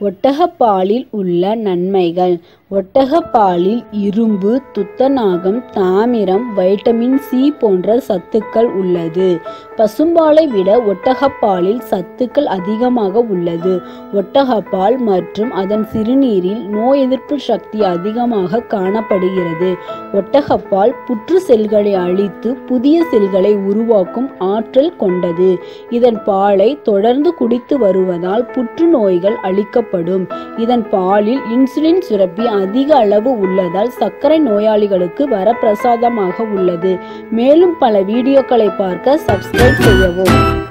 ஒட்டகப்பாலில் உள்ள நன்மைகள் ஒட்டகப்பாலில் இரும்பு துத்தநாகம் தாமிரம் வைட்டமின் சி போன்ற சத்துக்கள் உள்ளது பசும்பாலை விட ஒட்டகப்பாலில் சத்துக்கள் அதிகமாக உள்ளது ஒட்டகப்பால் மற்றும் அதன் சிறுநீரில் நோய் எதிர்ப்பு சக்தி அதிகமாக காணப்படுகிறது ஒட்டகப்பால் புற்று செல்களை அழித்து புதிய செல்களை உருவாக்கும் ஆற்றல் கொண்டது இதன் பாலை தொடர்ந்து குடித்து வருவதால் புற்றுநோய்கள் அழிக்கப்படும் இதன் பாலில் இன்சுலின் சுரப்பி அதிக அளவு உள்ளதால் சர்க்கரை நோயாளிகளுக்கு வரப்பிரசாதமாக உள்ளது மேலும் பல வீடியோக்களை பார்க்க சப்ஸ்கிரைப் செய்யவும்